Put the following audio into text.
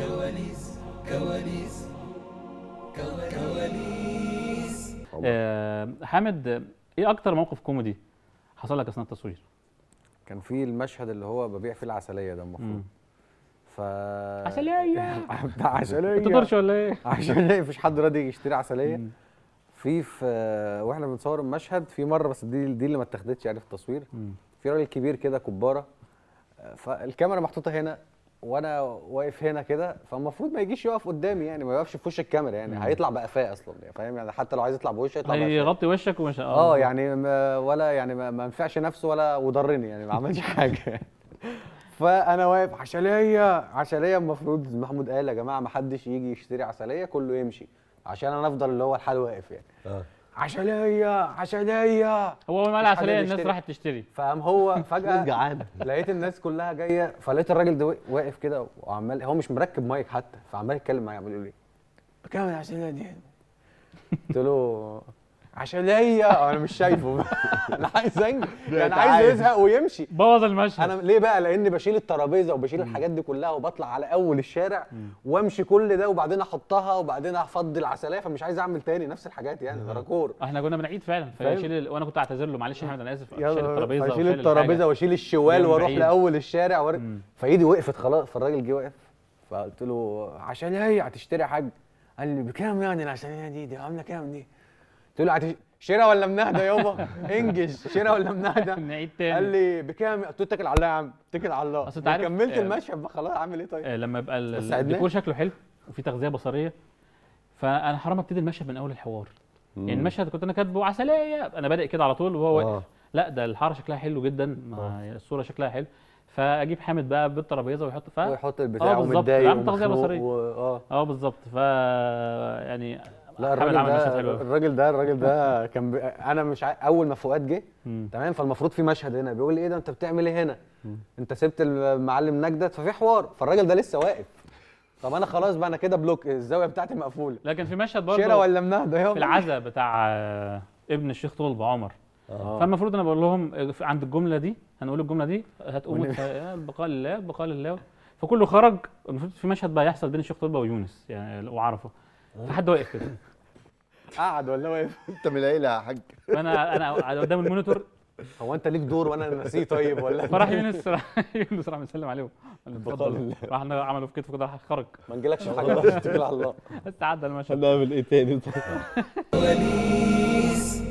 كواليس كواليس كواليس آه حامد آه، ايه اكتر موقف كوميدي حصل لك اثناء التصوير كان في المشهد اللي هو ببيع فيه العسليه ده المفروض مم. ف عسلية. بتاع عسليه ما تقدرش ولا ايه عشان مفيش حد راضي يشتري عسليه مم. في في واحنا بنصور المشهد في مره بس دي دي اللي ما اتاخدتش يعني في التصوير مم. في راجل كبير كده كباره فالكاميرا محطوطه هنا وانا واقف هنا كده فالمفروض ما يجيش يقف قدامي يعني ما يقفش في وش الكاميرا يعني مم. هيطلع بقفاه اصلا يعني فاهم يعني حتى لو عايز يطلع بوشه يطلع بقفاه هيغطي وشك ومش اه يعني ما ولا يعني ما ما نفعش نفسه ولا وضرني يعني ما عملش حاجه فانا واقف عسليه عسليه المفروض محمود قال يا جماعه ما حدش يجي يشتري عسليه كله يمشي عشان انا افضل اللي هو الحال واقف يعني اه عسليه عسليه هو اول ما قال مفيش حد عسلية الناس بيشتري. راحت تشتري فقام هو فجاه جعان لقيت الناس كلها جايه فلقيت الراجل ده واقف كده وعمال هو مش مركب مايك حتى فعمال يتكلم معايا عمال يقول لي بكام العسليه دي قلت له عسليه انا مش شايفه انا عايز انجز يعني عايز عايز. يزهق ويمشي بوظ المشهد انا ليه بقى لاني بشيل الترابيزه وبشيل الحاجات دي كلها وبطلع على اول الشارع وامشي كل ده وبعدين احطها وبعدين افضي العسليه فمش عايز اعمل تاني نفس الحاجات يعني ده راكور احنا كنا بنعيد فعلا فاهم؟ فشيل ال... وانا كنت اعتذر له معلش يا احمد انا اسف شيل يلا الترابيزه فاشيل وشيل الترابيزه الحاجة. واشيل الشوال من واروح بعيد. لاول الشارع وار... مم. فايدي وقفت خلاص فالراجل جه وقف فقلت له عشان ايه هتشتري حاجه قال لي بكام يعني العشانيه دي دي عامله كام دي قلت له هتش... شراء ولا منهدة يابا انجز شراء ولا منهدة نعيد تاني قال لي بكام قلت له اتكل على الله يا عم اتكل على الله أصل أنت عارف، كملت آه، المشهد بقى خلاص اعمل ايه طيب آه، لما يبقى ال- بس عدناه. الديكور شكله حلو وفي تغذيه بصريه فانا حرام ابتدي المشهد من اول الحوار يعني المشهد كنت انا كاتبه عسليه انا بادئ كده على طول وهو واقف آه. لا ده الحاره شكلها حلو جدا ما الصوره شكلها حلو فاجيب حامد بقى بالترابيزه ويحط ف ويحط البتاع آه، بالظبط. ومتضايق عامل تغذية ومخنوق بصرية. و... اه اه بالظبط ف يعني لا حامد الراجل عمل مشهد ده حلو أوي. الراجل ده الراجل ده كان ب... انا مش عا... اول ما فؤاد جه مم. تمام فالمفروض في مشهد هنا بيقول لي ايه ده انت بتعمل ايه هنا انت سبت المعلم نجدت ففي حوار فالراجل ده لسه واقف طب انا خلاص بقى انا كده بلوك الزاويه بتاعتي مقفوله لكن في مشهد شراء برضه ولا منهدة يابا في العزا بتاع آه، ابن الشيخ طلبه عمر آه. فالمفروض انا بقول لهم آه، في- عند الجمله دي هنقول الجمله دي هتقوموا ون- تف- آه، البقاء لله البقاء لله فكله خرج المفروض في مشهد بقى يحصل بين الشيخ طلبه ويونس يعني وعرفه فحد واقف كده قعد ولا واقف انت من العيله يا حاج فانا انا قاعد قدام المونيتور هو انت ليك دور وانا ناسيه طيب ولا فراح يونس راح يونس راح مسلم عليهم قال له البقاء اتفضل لله. راح عملوا في كتفه كده راح خرج ما نجيلكش في حاجه اتكل على الله بس عدى المشهد هنعمل ايه تاني كواليس